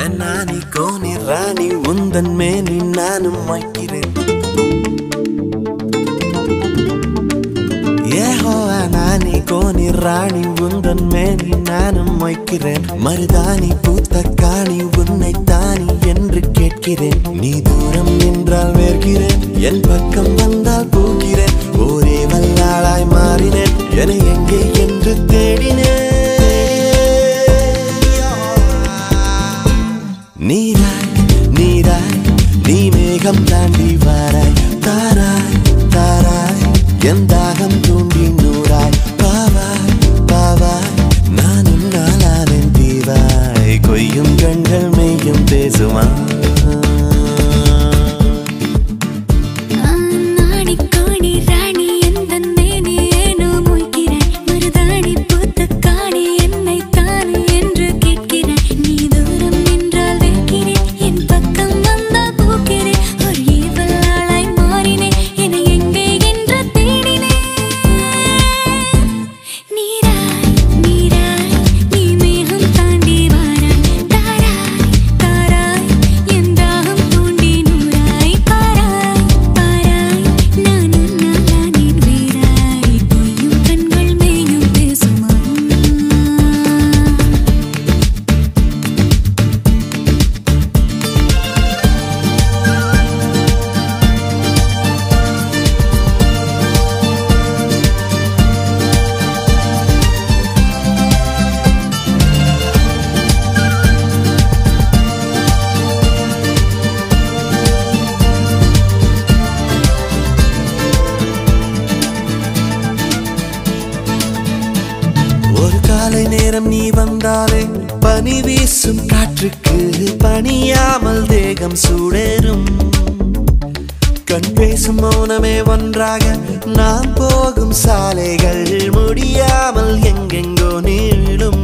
நானி Coney ராணி உந்தன் மேனி நானும் வைக்கிறேன் ஏஹோ நானி கோனி ராணி உந்தன் மேனி நானும் வைக்கிறேன் மருதாணி பூத்த காணி உன்னை தானி என்று கேட்கிறேன் நீ தூரம் நின்றால் வேர்கிறேன் என் பக்கம் வந்தால் போகிறேன் ஒரே வல்லாளாய் மாறினேன் என எங்கே என்று தேடினேன் நீராய் நீராய் நீ மேகம் தாண்டி வாராய் தாராய் தாராய் என் தாகம் தூண்டி நூறாய் பாவாய் பாவாய் நான் உன்னாலாவேன் தீவாய் கொய்யும் கண்கள் மெய்யும் பேசுமா நாடி காணி ராணி எந்தன் மேனி ஏனோ மொய்கிறேன் மருதாணி பூத்த காணி என்னை தானே என்று கேட்கிறேன் நீ தூரம் நின்றால் வைக்கிறேன் என் பக்கம் வந்தால் போக்கிறேன் ஒரு ஏவலாளாய் மாறினேன் என எங்கே என்று தேடினேன் நீராய் நீராய் நீ மேகம் தாண்டி வாராய் தாராய் தாராய் என் தாகம் தூண்டி நூறாய் பாராய் பாராய் நான் உன்னாலானேன் வேறாய் பொய்யும் கண்கள் மேயும் பேசுமா ஒரு காலை நேரம் நீ வந்தாலே பனி வீசும் காற்றுக்கு பணியாமல் தேகம் சூடேறும் கண் பேசும் மௌனமே ஒன்றாக நாம் போகும் சாலைகள் முடியாமல் எங்கெங்கோ நீளும்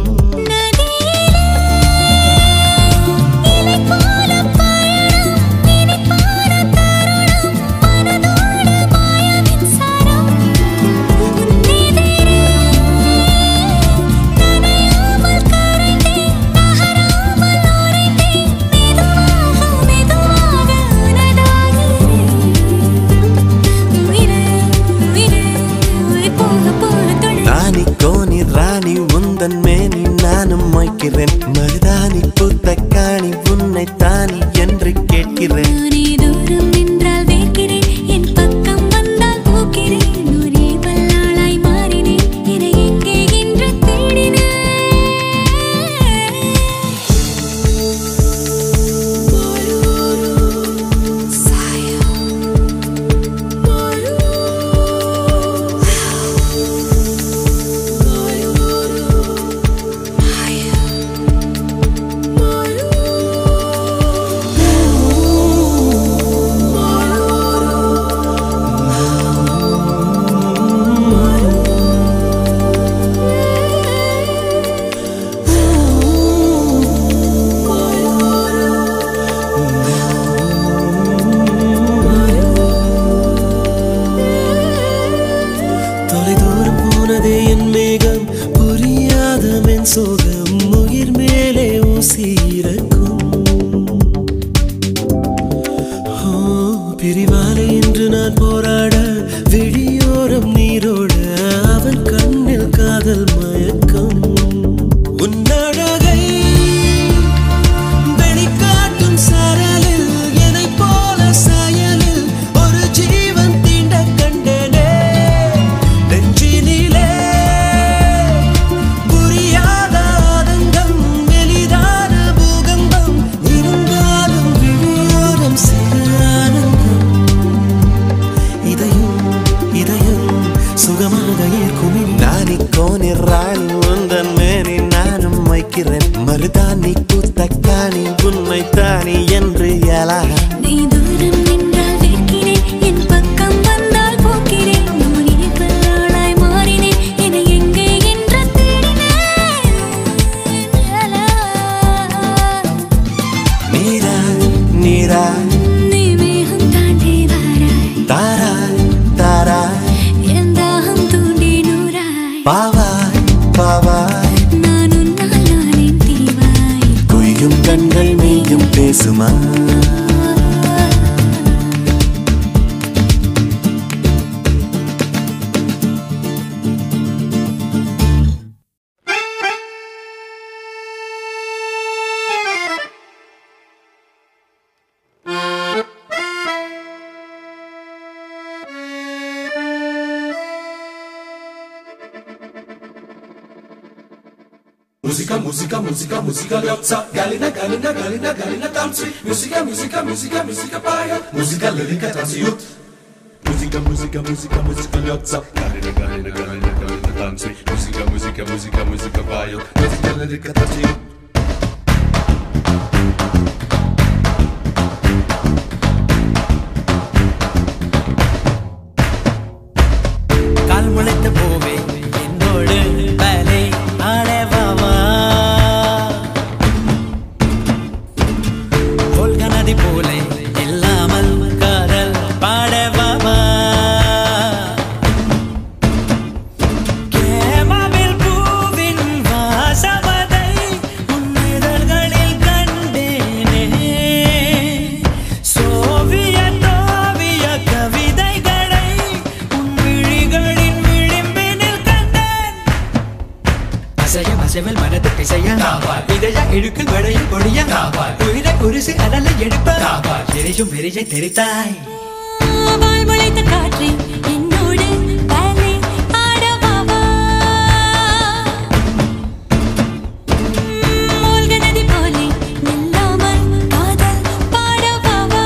இலை போல பயணம் இனிப்பான தருணம் மனதோடு மாய மின்சாரம் உன்னெதிரே நனையாமல் கரைந்தேன் நகராமல் உறைந்தேன் மெதுவாக மெதுவாக உனதாகிறேன் உயிரே உயிரே உயிர் போக போக தொடு நானி கோனி ராணி உந்தன் மேனி நானும் மொய்க்கிறேன் மருதாணி பூத்த காணி உன்னை தானி என்று கேட்கிறேன் நீ தூரம் நின்றால் வேர்க்கிறேன் என் பக்கம் வந்தால் போக்கிறேன் ஒரே வல்லாளாய் மாறினேன் என எங்கே என்று தேடினேன் தொலைதூரம் போனதே என் மேகம் புரியாத மென் சோகம் உயிர் மேலே ஊசியிறக்கும் ஓ, பிரிவாலை என்று நான் போராட விழியோரம் நீரோட அவன் கண்ணில் காதல் மயக்கம் உன்னழகை வெளிக்காட்டும் சரலில் என்னைப் போல சாயலில் ஒரு ஜீவன் தீண்ட கண்டனே நெஞ்சினிலே புரியாத ஆதங்கம் மெலிதான பூகம்பம் இருந்தாலும் விழியோரம் சிறு ஆனந்தம் இதயம் இதயம் சுகமாக ஏற்கும் நானி கோனி ராணி உந்தன் மேனி நானும் வைக்கிறேன் மருதாணி பூத்த காணி உண்மை தானி என்று எழாக நீ தூரம் நின்றால் வேர்க்கிறேன் என் பக்கம் வந்தால் போக்கிறேன் ஒரே வல்லாளாய் மாறினேன் என எங்கே என்று தேடினேன் நீராய் நீராய் நீ மேகம் தாண்டி வாராய் தாராய் தாராய் என் தாகம் தூண்டி நூறாய் பாவாய் பாவாய் நான் உன்னால் நானேன் தீவாய் குய்யும் கண்கள் போதுமா Muzyka, muzyka, muzyka, muzyka liopca Galina, galina, galina, galina tańczy Muzyka, muzyka, muzyka, muzyka paja Muzyka, liryka, tańczy jut Muzyka, muzyka, muzyka, muzyka liopca Galina, galina, galina, galina tańczy Muzyka, muzyka, muzyka, muzyka paja Muzyka, liryka, tańczy jut கால் முளைத்த பூவே என்னோடு பலே ஆடவாவா கொள்க நதி போலே இல்லாமல் காதல் பாடவாவா கேமாவில் பூவின் வாசவதை உன்னிதழ்களில் கண்டேனே சோவியத் ஓவிய கவிதைகளை உன் விழிகளின் விளிம்பினில் கண்டேன் அசைய அசைவல் மனது பிசைய இதழ இழுக்கில் வடையில் பொடிய உயிரை குருசு அனலை எடுப்ப எரியும் வெறியை தெரித்தாய் வால் முளைத்த காற்றே என்னோடு ballet ஆடவாவா. மூழ்க நதி போலே நில்லாமல் காதல் பாடவாவா.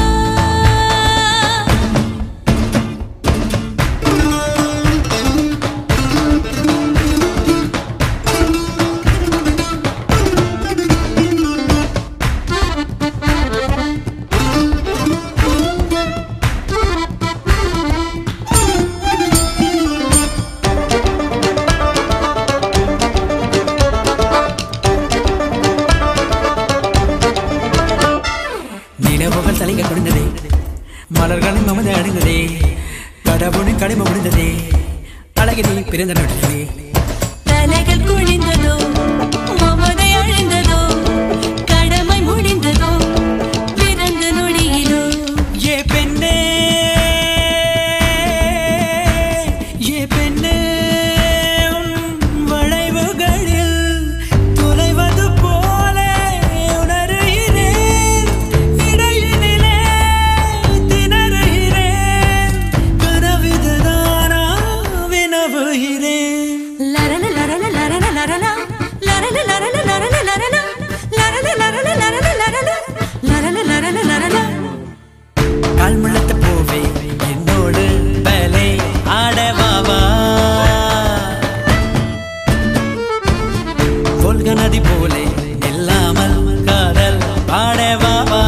நிலவுகள் தலைங்க குடிந்ததே மலர்களின் மமதை அடைந்ததே கடவுளின் கடமை முடிந்ததே அழகினி பிறந்த நாட்டிலே தலைகள் குனிந்ததோ மமதை அழிந்ததோ கடமை முடிந்ததோ பிறந்த நொடியிலோ ஏ பெண்ணே ஏ பெண்ணே உன் வளைவுகளில் தொலைவது போல உணர்கிறேன் இடையினிலே திணறுகிறேன் கனவிதுதானா வினவுகிறேன் லரல லரல லரல லரலா. லரல லரல லரல லரலா. லரல லரல லரல லரலா. லரல லரல லரலா. கால் முளைத்த பூவே என்னோடு பலே ஆடவாவா கொள்க நதி போலே இல்லாமல் காதல் பாடவாவா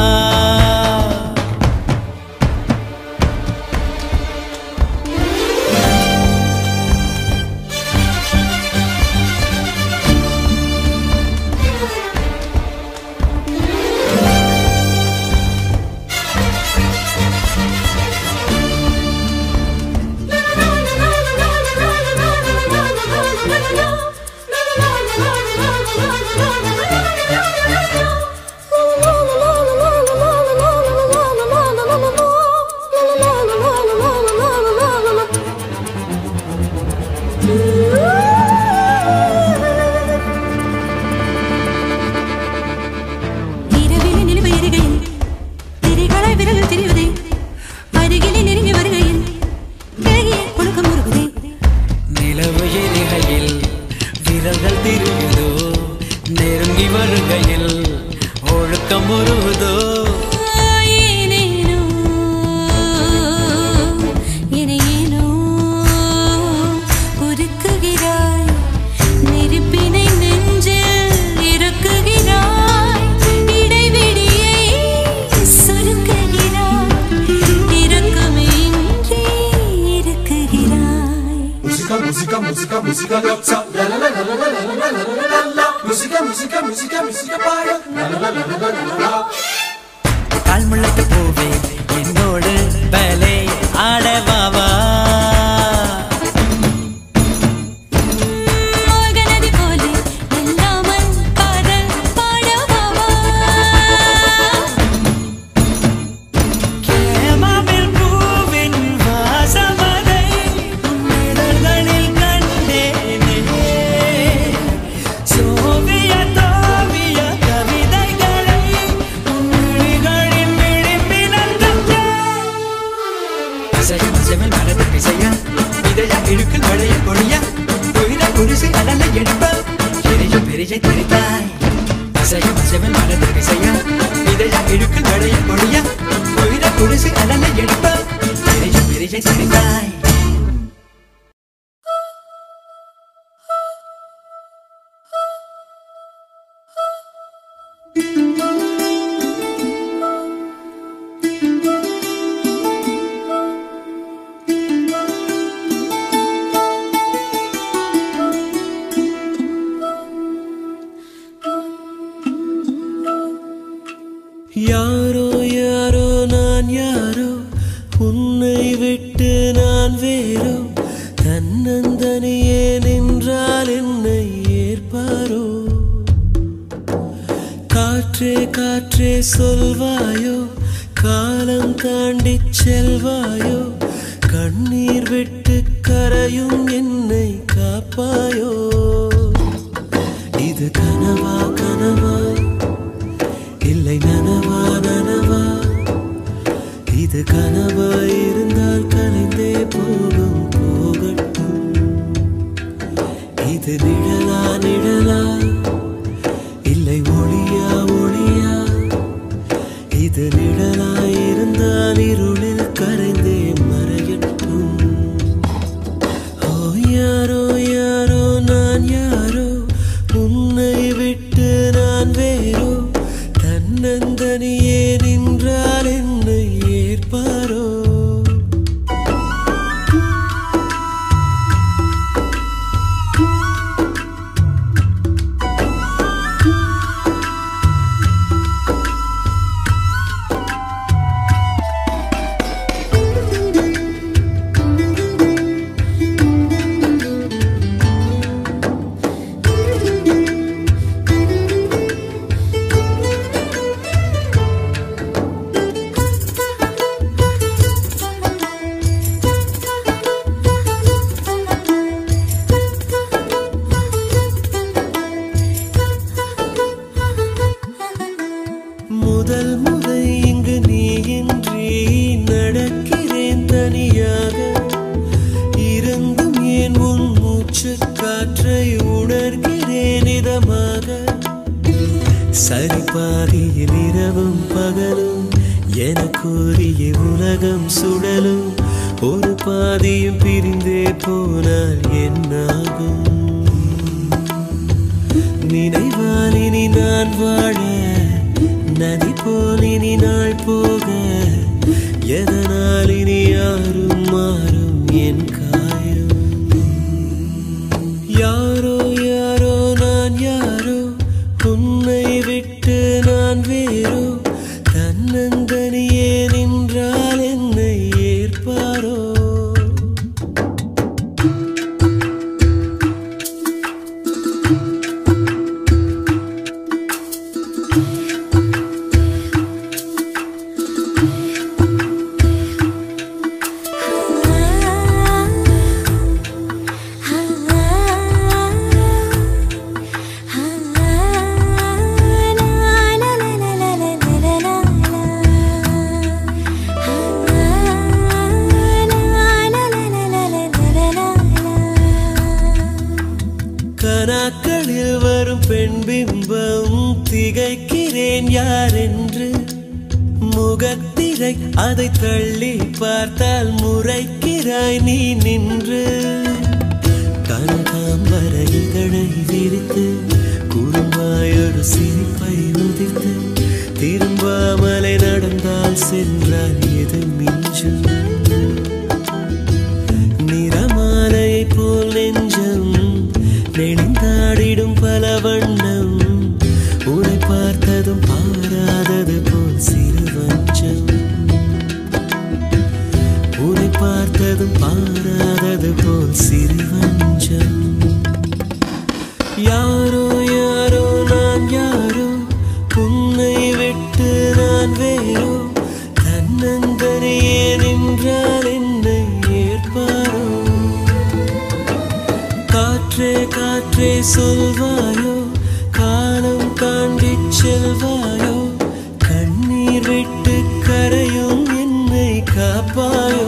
இரவிலே நிலவு எரிகையில் திரைகளாய் விரலில் தெரிவதே அருகிலே நெருங்கி வருகையில் விலகிய புழுக்கம் முருகுதே நிலவு எரிகையில் விரல்கள் திருகுதோ நெருங்கி வருகையில் ஒழுக்கம் உருகுதோ ஏனேனோ என்னை ஏனோ உருக்குகிறாய் நெருப்பினை நெஞ்சில் இறக்குகிறாய் இடைவெளியை சுருக்குகிறாய் இறக்கமே இன்றி இருக்குகிறாய் Muzyka, muzyka, muzyka, muzyka liopca La la la la la la la la la la la la Muzyka, muzyka, muzyka, muzyka paja La la la la la la la la கால் முளைத்த பூவே என்னோடு பலே ஆடவாவா மூழ்க நதி போலே நில்லாமல் காதல் பாடவாவா காதல் மனதில் விசையா இதழ இழுக்கு நடைய பொழியா உயிர குடிசு அனலை எடுப்பா விரையும் விரையை சிரித்தாய் யாரோ யாரோ நான் யாரோ உன்னை விட்டு நான் வேறோ தன்னந்தனியே நின்றால் என்னை ஏற்பாரோ காற்றே காற்றே சொல்வாயோ காலம் தாண்டி செல்வாயோ கண்ணீர் விட்டு கரையும் என்னை காப்பாயோ இது கனவா கனவா இல்லை நனவா நனவா இது கனவா இருந்தால் கலைந்தே போகும் போகட்டும் இது நிழலா நிழலா இல்லை ஒளியா ஒளியா இது நிழலா இருந்தால் இருளில் கரைந்தே மறையட்டும் ஓ யாரோ யாரோ நான் யாரோ உன்னை விட்டு நான் வேறோ தன்னந்தனியே நின்றால் என்னை ஏற்பாரோ முதல் முறை இங்கு நீ இன்றி நடக்கிறேன் தனியாக இருந்தும் ஏன் உன் மூச்சு காற்றை உணர்கிறேன் இதமாக சரிபாதியில் இரவும் பகலும் எனக்குரிய உலகம் சுடலும் ஒரு பாதியும் பிரிந்தே போனால் என்னாகும் நினைவால் இனி நான் வாழ நதி போல் இனி நாள் போக எதனால் இனி யாரும் மாறும் என் காயம் யாரோ யாரோ நான் யாரோ உன்னை விட்டு நான் வேறோ தன்னந்தனியே நின்றால் என்னை ஏற்பாரோ கனாக்களில் வரும் பெண் பிம்பம் திகைக்கிறேன் யார் என்று முகத்திரை அதை தள்ளி பார்த்தால் முறைக்கிறாய் நீ நின்று கனகாம்பர இதழை விரித்து குறும்பாயொரு சிரிப்பை உதித்து திரும்பாமலை நடந்தால் சென்றால் எது மிஞ்சும் நிறமாலையை போல் நெஞ்சம் நெளிந்தாடிடும் பல வண்ணம் உன்னை பார்த்ததும் பாராதது போல் சிறு வஞ்சம் உன்னை பார்த்ததும் பாராதது போல் சிறு வஞ்சம் யாரோ யாரோ நான் யாரோ உன்னை விட்டு நான் வேறோ தன்னந்தனியே நின்றால் என்னை ஏற்பாரோ காற்றே காற்றே சொல்வாயோ காலம் தாண்டி செல்வாயோ கண்ணீர் விட்டு கரையும் என்னை காப்பாயோ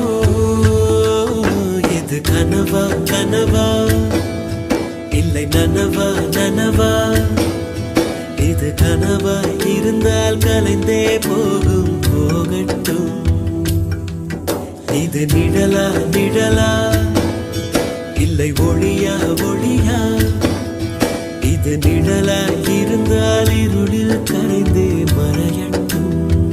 இது கனவா கனவா இல்லை நனவா நனவா இது அது கனவாய் இருந்தால் கலைந்தே போகும் போகட்டும் இது நிழலா நிழலா இல்லை ஒளியா ஒளியா இது நிழலா இருந்தால் இருளில் கரைந்தே மறையட்டும்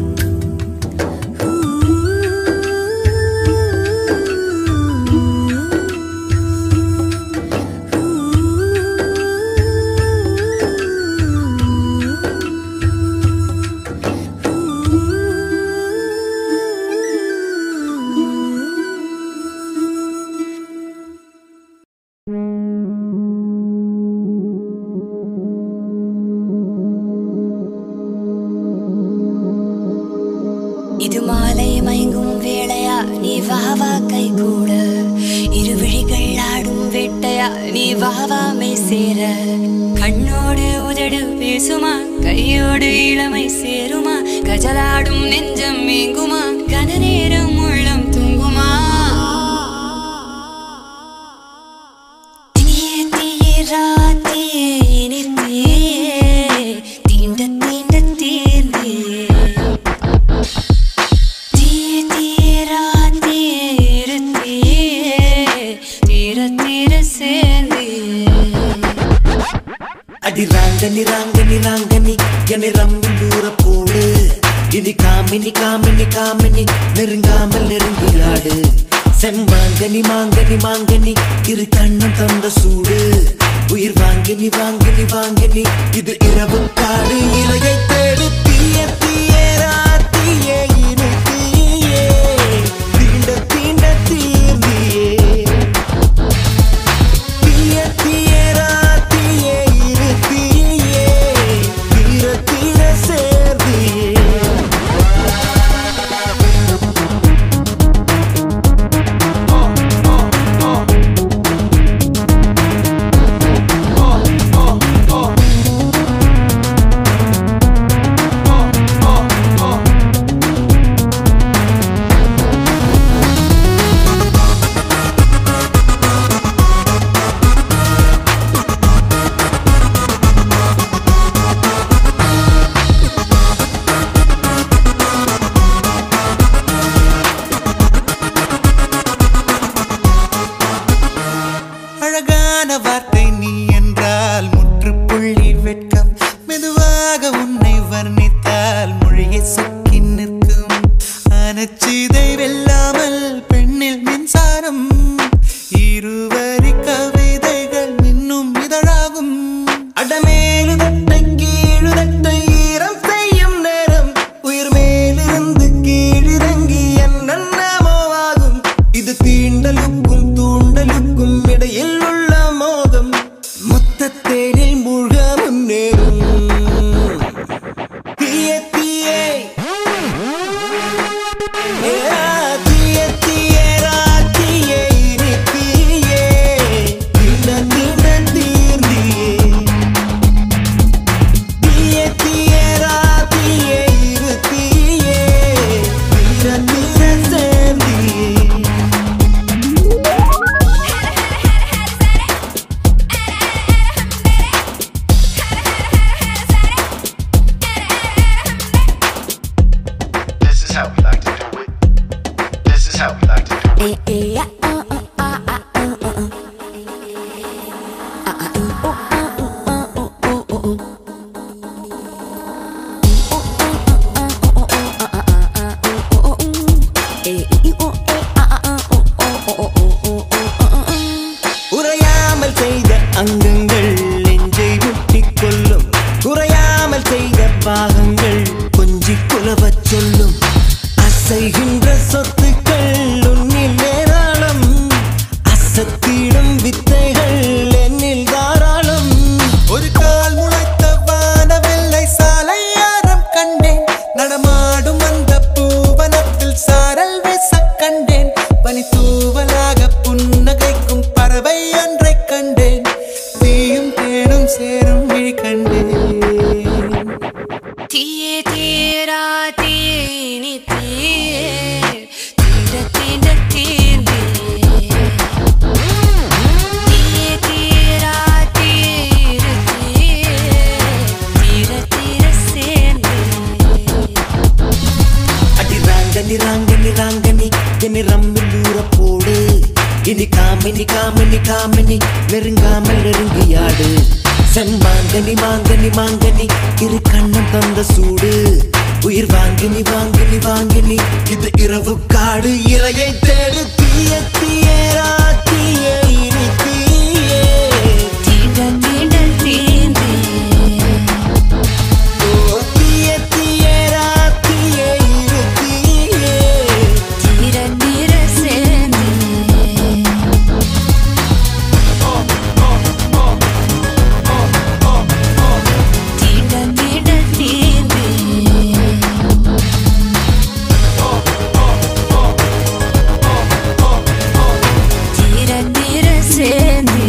இது மாலை மயங்கும் வேளையா நீ வா வா கை கூட இரு விழிகள் ஆடும் வேட்டையா நீ வா வா மெய் சேர கண்ணோடு உதடு பேசுமா கையோடு இளமை சேருமா கஜலாடும் நெஞ்சம் மீங்குமா கன நேரம் உள்ளம் தூங்குமா தீயே தீயே ராத்தியே இனித்தீயே தீண்ட தீண்ட தீர்ந்தியே தீய தீரா தீரத்தியே தீர தீர சேர்ந்தியே அடி ராங்கனி ராங்கனி ராங்கனி என்னை ரம்மி தூர போடு இனி காமினி காமினி காமினி நெருங்காமல் நெருங்கிலாடு செம்மாங்கனி மாங்கனி மாங்கனி இரு கண்ணம் தந்த சூடு உயிர் வாங்கினி வாங்கினி வாங்கினி இது இரவு காடு இலையை தேடு தீய தீய ராத்தியே இரு தீயே தீண்ட தீண்ட தீர்ந்தியே தீய தீயரா தீயே இரு தீயே தீர தீர சேர்ந்தியே அழகான வார்த்தை நீ என்றால் முற்றுப்புள்ளி வெட்கம் மெதுவாக உன்னை வர்ணித்தால் மொழியை சொக்கி நிற்கும் அனச்சிதை வெல்லாமல் பெண்ணில் மின்சாரம் இருவரி கவிதைகள் இன்னும் இதழாகும் அடமேலு தட்டை கீழு தட்டை ஈரம் செய்யும் நேரம் உயிர் மேலிருந்து கீழிறங்கி என்னென்னமோ ஆகும் இது தீண்டலுக்கும் தூண்டலுக்கும் இடையில் உள்ள மோகம் மொத்த தேனில் மூழ்க முன்னேறும் தீய தீயே ஏ, தீய தீயரா தீயே இனி தீயே தீண்ட தீண்ட தீர்ந்தியே தீய தீயரா தீயே இரு தீயே தீர தீர சேர்ந்தியே This is how we like to do it. This is how we like to do it. உறையாமல் செய்த அங்கங்கள் நெஞ்சை முட்டிக் கொள்ளும் குறையாமல் செய்த பாகங்கள் கொஞ்சி குலவச் சொல்லும் அசைகின்ற சொத்துக்கள் உன்னில் ஏராளம் அசத்திடும் வித்தைகள் என்னில் தாராளம் ஒரு கால் முளைத்த வானவெல்லை சாலையாரம் கண்டேன் நடமாடும் அந்த பூவனத்தில் சாரல் வீச கண்டேன் பனி தூவலாக புன்னகைக்கும் பறவை ஒன்றை கண்டேன் தீயும் தேனும் சேரும் விழி கண்டேன் தீயே தீரா தீனி தீயே தீண்ட தீண்ட தீர்ந்தியே தீயே தீரா தீரு தீயே தீர தீர ராங்கனி ராங்கனி ராங்கனி என்னை ரம்மில் ஊற போடு இனி காமினி காமினி காமினி நெருங்காமல் நெருங்கியாடு செம்மாங்கனி மாங்கனி மாங்கனி இரு கண்ணம் தந்த சூடு உயிர் வாங்கினி வாங்கினி வாங்கினி இது இரவு காடு இரையை தேடு தீய தீயரா தீய இனி தீயே தீண்ட தீண்ட தீண்டே ஓ தீய தீயரா தீய இரு தீயே தீர தீர சேர்ந்தே தீண்ட தீண்ட தீண்டே தீர தீர சேர்ந்தே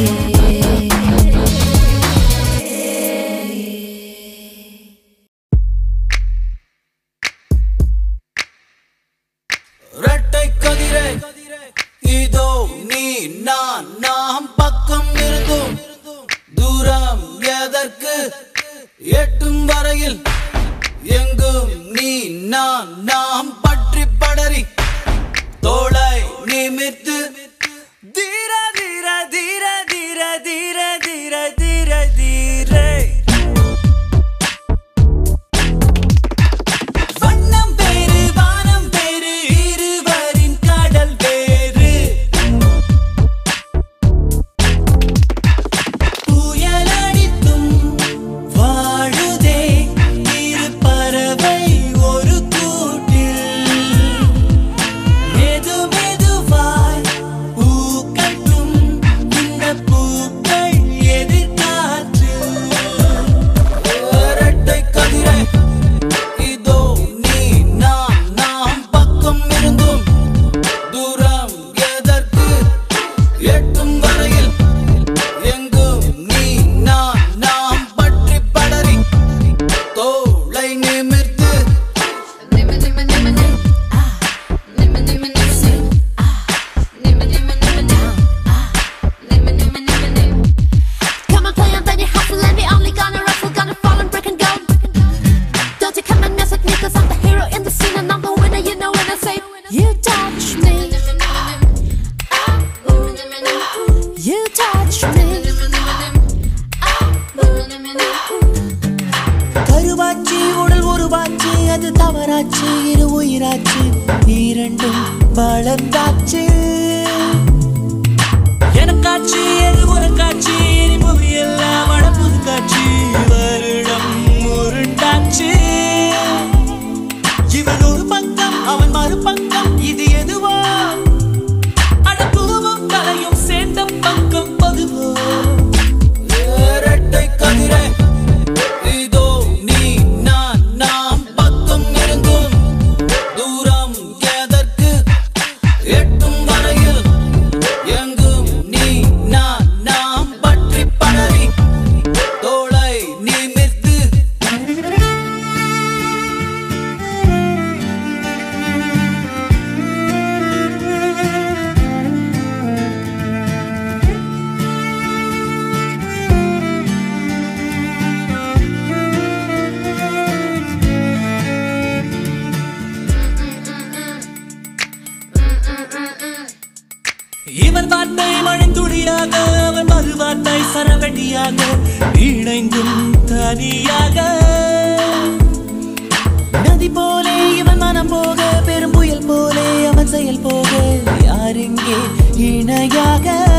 இரட்டை கதிரை இதோ நீ நான் நாம் பக்கம் இருந்தும் தூரம் எதற்கு எட்டும் வரையில் எங்கும் நீ நான் நாம் பற்றி படரி தோளை நிமித்து தீர தீர தீர தீர தீர தீர தீர தீரே வண்ணம் வேறு வானம் வேறு இருவரின் கடல் வேறு புயலடித்தும் வாழுதே இரு பறவை ஒரு கூட்டில் மெது மெதுவாய் பூக்கட்டும் இந்த பூக்கள் எதிர்காற்றில் இரட்டை கதிரை இதோ நீ நாம் நாம் பக்கம் இருந்தும் தூரம் எதற்கு எட்டும் வரையில் எங்கும் நீ நான் நாம் பற்றி படரி தோளை நிமிர்த்து Come and play and then you hustle and we only gonna ruffle, gonna fall and break and go. Don't you come and mess with me cause I'm the hero in the scene and I'm the winner, you know when I say You touch me You touch me கருவாச்சி உடல் உருவாச்சு அது தவறாச்சு இரு உயிராச்சு இரண்டும் வளர்ந்தாச்சு எனக்காச்சு எது உனக்காச்சு இனி புவி எல்லாம் வடப்புது காட்சி வருடம் உருண்டாச்சு இவன் ஒரு பக்கம் அவன் மறுபக்கம் இது எதுவோ அடப்பூவும் தலையும் சேர்ந்த பக்கம் பதுவோ இரட்டை கதிரை இதோ நீ நான் நாம் பக்கம் இருந்தும் தூரம் எதற்கு எட்டும் வரையில் எங்கும் நீ நான் நாம் பற்றி படரி தோளை நிமிர்த்து இவன் வார்த்தை மழைந்துளியாக அவன் மறுவார்த்தை சரவெடியாக இணைந்தும் தனியாக நதி போலே இவன் மனம் போக பெரும் புயல் போலே அவன் செயல் போக யாரெங்கே இணையாக